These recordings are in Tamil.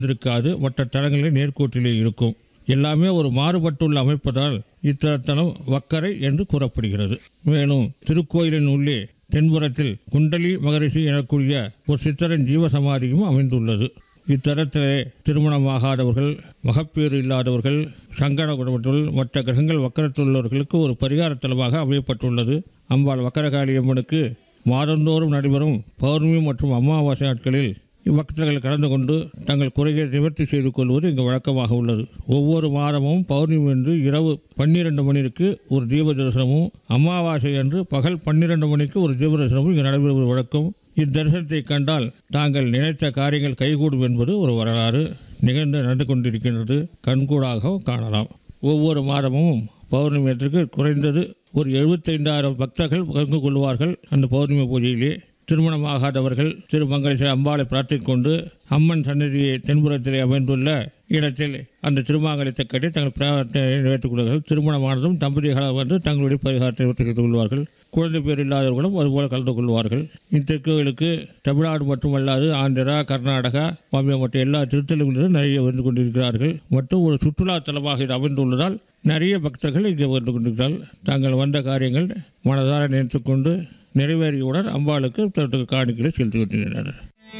இருக்காது மற்ற தலங்களில் நேர்கோட்டிலே இருக்கும் எல்லாமே ஒரு மாறுபட்டுள்ள அமைப்பதால் இத்தலத்தலம் வக்கரை என்று கூறப்படுகிறது மேலும் திருக்கோயிலின் உள்ளே தென்புறத்தில் குண்டலி மகரிஷி எனக்கூடிய ஒரு சித்தரன் ஜீவசமாதியும் அமைந்துள்ளது இத்தலத்திலே திருமணமாகாதவர்கள் மகப்பேறு இல்லாதவர்கள் சங்கட குணமற்றவர்கள் மற்ற கிரகங்கள் வக்கரத்தில் உள்ளவர்களுக்கு ஒரு பரிகார தலமாக அமையப்பட்டுள்ளது அம்பாள் வக்கரகாளியம்மனுக்கு மாதந்தோறும் நடைபெறும் பௌர்ணமி மற்றும் அமாவாசை நாட்களில் இவ்வக்தர்கள் கலந்து கொண்டு தங்கள் குறையை நிவர்த்தி செய்து கொள்வது இங்கு வழக்கமாக உள்ளது ஒவ்வொரு மாதமும் பௌர்ணமி என்று இரவு பன்னிரண்டு மணிக்கு ஒரு தீப தரிசனமும் அமாவாசை அன்று பகல் பன்னிரண்டு மணிக்கு ஒரு தீப தரிசனமும் இங்கு நடைபெறுவது வழக்கம் இத்தரிசனத்தை கண்டால் தாங்கள் நினைத்த காரியங்கள் கைகூடும் என்பது ஒரு வரலாறு நிகழ்ந்து நடந்து கொண்டிருக்கின்றது கண்கூடாகவும் காணலாம் ஒவ்வொரு மாதமும் பௌர்ணமி அன்றைக்கு குறைந்தது ஒரு எழுபத்தைந்தாயிரம் பக்தர்கள் பங்கு கொள்வார்கள் அந்த பௌர்ணமி பூஜையிலே திருமணமாகாதவர்கள் திருமங்கலேஸ்வர அம்பாளை பிரார்த்தித்துக் கொண்டு அம்மன் சன்னதியை தென்புறத்திலே அமைந்துள்ள இடத்தில் அந்த திருமாங்கலத்தை கட்டி தங்கள் பிரார்த்தனை நிறைவேற்றிக் கொள்வார்கள் திருமணமானதும் தம்பதிகளாக வந்து தங்களுடைய பரிகாரத்தை நிவர்த்தி செய்து கொள்வார்கள் குழந்தை பேர் இல்லாதவர்களும் அதுபோல் கலந்து கொள்வார்கள் இத்திருக்கோயிலுக்கு தமிழ்நாடு மட்டுமல்லாது ஆந்திரா கர்நாடகா பாம்பே மற்றும் எல்லா திருத்தலங்களிலும் நிறைய வந்து கொண்டிருக்கிறார்கள் மற்றும் ஒரு சுற்றுலா தலமாக இது அமைந்துள்ளதால் நிறைய பக்தர்கள் இங்கே வந்து கொண்டிருக்கிறார்கள் தாங்கள் வந்த காரியங்கள் மனதார நினைத்துக்கொண்டு நிறைவேறியவுடன் அம்பாளுக்கு தனது காணிக்கைகளை செலுத்தி வருகின்றனர்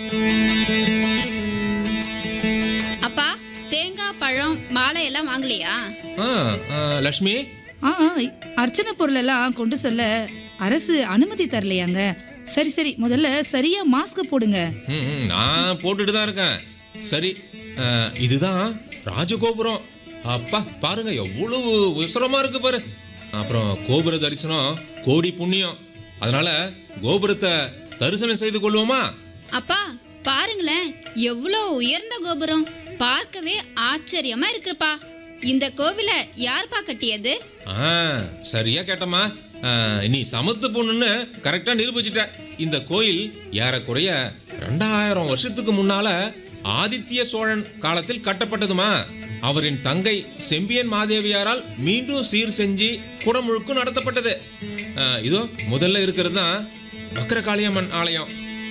அப்பா தேங்காய் பழம் மாலை எல்லாம் வாங்கலையா ஆ ஆ, லக்ஷ்மி ஆ அர்ச்சனை பொருள் எல்லாம் கொண்டு செல்ல அரசு அனுமதி தரலையாங்க சரி சரி முதல்ல சரியா மாஸ்க் போடுங்க ம், ம், நான் போட்டுட்டு தான் இருக்கேன் சரி ஆ, இதுதான் ராஜகோபுரம் அப்பா பாருங்க எவ்வளவு உசரமா இருக்கு பாரு அப்புறம் கோபுர தரிசனம் கோடி புண்ணியம் அதனால கோபுரத்தை தரிசனம் செய்து கொள்வோமா அப்பா பாருங்களேன் எவ்வளோ உயர்ந்த கோபுரம் பார்க்கவே ஆச்சரியமா இருக்குப்பா இந்த கோவிலை யார்ப்பா கட்டியது ஆ சரியா கேட்டம்மா ஆ, நீ சமத்து பொண்ணுன்னு கரெக்டா நிரூபிச்சிட்ட இந்த கோயில் ஏறக்குறைய ரெண்டாயிரம் வருஷத்துக்கு முன்னால ஆதித்ய சோழன் காலத்தில் கட்டப்பட்டதுமா அவரின் தங்கை செம்பியன் மாதேவியாரால் மீண்டும் சீர் செஞ்சு குடமுழுக்கும் நடத்தப்பட்டது ஆ, இதோ முதல்ல இருக்கிறது தான் வக்கரகாளியம்மன் ஆலயம்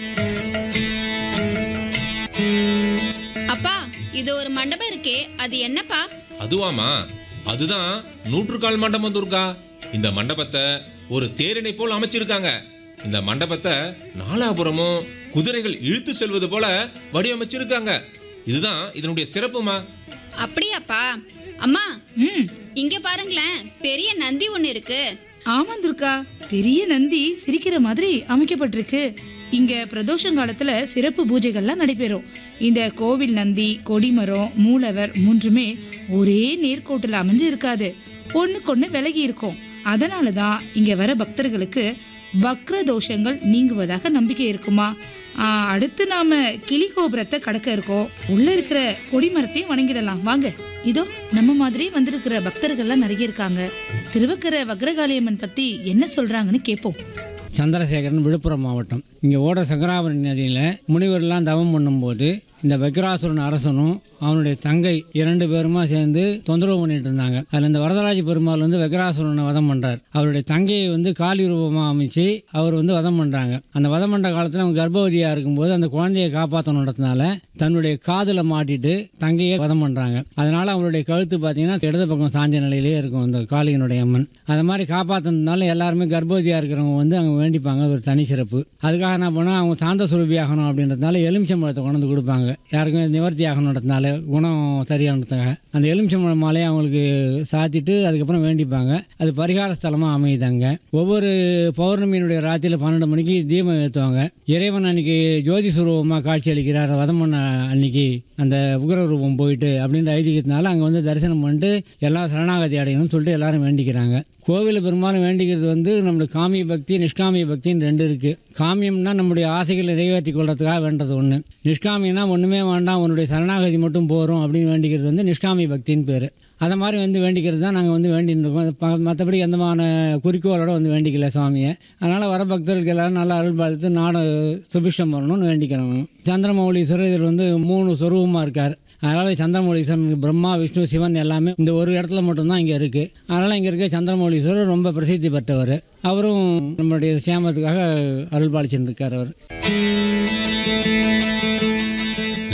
அப்பா இது ஒரு மண்டபம் இருக்கே அது என்னப்பா அதுவாமா அதுதான் நூற்றுக்கால் மண்டபம் துர்கா இந்த மண்டபத்தை ஒரு தேரினை போல் அமைச்சிருக்காங்க இந்த மண்டபத்தை நாலாபுரமும் குதிரைகள் இழுத்து செல்வது போல வடிவமைச்சிருக்காங்க இதுதான் இதனுடைய சிறப்புமா அப்படியாப்பா அம்மா ம் இங்க பாருங்களேன் பெரிய நந்தி ஒண்ணு இருக்கு ஆமா துர்கா பெரிய நந்தி சிரிக்கிற மாதிரி அமைக்கப்பட்டிருக்கு இங்க பிரதோஷம் காலத்துல சிறப்பு பூஜைகள்லாம் நடைபெறும் இந்த கோவில் நந்தி கொடிமரம் மூலவர் மூன்றுமே ஒரே நேர்கோட்டில் அமைஞ்சு இருக்காது ஒண்ணுக்கொண்ணு விலகி இருக்கும் அதனால தான் இங்க வர பக்தர்களுக்கு வக்ர தோஷங்கள் நீங்குவதாக நம்பிக்கை இருக்குமா ஆ, அடுத்து நாம கிளி கோபுரத்தை கடக்க இருக்கோம் உள்ள இருக்கிற கொடிமரத்தையும் வணங்கிடலாம் வாங்க இதோ நம்ம மாதிரி வந்திருக்கிற பக்தர்கள்லாம் நிறைய இருக்காங்க திருவக்கரை வக்ரகாளியம்மன் பத்தி என்ன சொல்றாங்கன்னு கேட்போம் சந்திரசேகரன் விழுப்புரம் மாவட்டம் இங்கே ஓட சங்கராபுரி நதியில் முனிவர்லாம் தவம் பண்ணும்போது இந்த வக்ராசுரன் அரசனும் அவனுடைய தங்கை இரண்டு பேருமா சேர்ந்து தொந்தரவு பண்ணிட்டு இருந்தாங்க அதில் இந்த வரதராஜ பெருமாள் வந்து வக்ராசுரனை வதம் பண்ணுறார் அவருடைய தங்கையை வந்து காலி ரூபமாக அமைச்சு அவர் வந்து வதம் பண்ணுறாங்க அந்த வதம் பண்ணுற காலத்தில் அவங்க கர்ப்பவதியாக இருக்கும்போது அந்த குழந்தையை காப்பாற்றணுன்றதுனால தன்னுடைய காதில் மாட்டிட்டு தங்கையை வதம் பண்ணுறாங்க அதனால அவருடைய கழுத்து பார்த்தீங்கன்னா இடது பக்கம் சாஞ்ச நிலையிலே இருக்கும் அந்த காளியனுடைய அம்மன் அது மாதிரி காப்பாற்றினதுனால எல்லாருமே கர்ப்பவதியாக இருக்கிறவங்க வந்து அங்கே வேண்டிப்பாங்க அது ஒரு தனி சிறப்பு அதுக்காக என்ன பண்ணால் அவங்க சாந்த சுரபி ஆகணும் அப்படின்றதுனால எலுமிச்சம்பழத்தை கொண்டு வந்து கொடுப்பாங்க யாருக்கும் நிவர்த்தி ஆகணுன்றதுனால குணம் சரியானதுக்காக அந்த எலுமிச்சம்பழம் மாலையை அவங்களுக்கு சாத்திட்டு அதுக்கப்புறம் வேண்டிப்பாங்க அது பரிகார ஸ்தலமாக அமையுதாங்க ஒவ்வொரு பௌர்ணமியினுடைய ராத்திரியில் பன்னெண்டு மணிக்கு தீபம் ஏற்றுவாங்க இறைவன் அன்னைக்கு ஜோதி சுரூபமாக காட்சி அளிக்கிறார் வதம் பண்ண அன்னைக்கு அந்த உக்ர ரூபம் போயிட்டு அப்படின்ற ஐதீகத்தினால அங்கே வந்து தரிசனம் பண்ணிட்டு எல்லாம் சரணாகதி அடையணும்னு சொல்லிட்டு எல்லாரும் வேண்டிக்கிறாங்க கோவிலில் பெரும்பாலும் வேண்டிக்கிறது வந்து நம்மளுடைய காமிய பக்தி நிஷ்காமிய பக்தின்னு ரெண்டு இருக்குது காமியம்னா நம்முடைய ஆசைகளை நிறைவேற்றி கொள்றதுக்காக வேண்டது ஒன்று நிஷ்காமியம்னா ஒன்றுமே வேண்டாம் உன்னுடைய சரணாகதி மட்டும் போகிறோம் அப்படின்னு வேண்டிக்கிறது வந்து நிஷ்காமிய பக்தின்னு பேர் அதை மாதிரி வந்து வேண்டிக்கிறது தான் நாங்கள் வந்து வேண்டின்னு இருக்கோம் ப- மற்றபடி எந்தமான குறிக்கோளோட வந்து வேண்டிக்கல சுவாமியை அதனால் வர பக்தர்களுக்கு எல்லாரும் நல்லா அருள் பார்த்து நாடு சுபிஷம் வரணும்னு வேண்டிக்கிறோம் சந்திரமௌலீஸ்வரர் இதில் வந்து மூணு சொரூபமாக இருக்கார் அதனால் சந்திரமௌலீஸ்வரன் பிரம்மா விஷ்ணு சிவன் எல்லாமே இந்த ஒரு இடத்துல மட்டும்தான் இங்கே இருக்குது அதனால் இங்கே இருக்க சந்திரமௌலீஸ்வரர் ரொம்ப பிரசித்தி பெற்றவர் அவரும் நம்மளுடைய சேமத்துக்காக அருள் பாலிச்சுட்டு இருக்கார் அவர்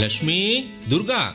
லக்ஷ்மி துர்கா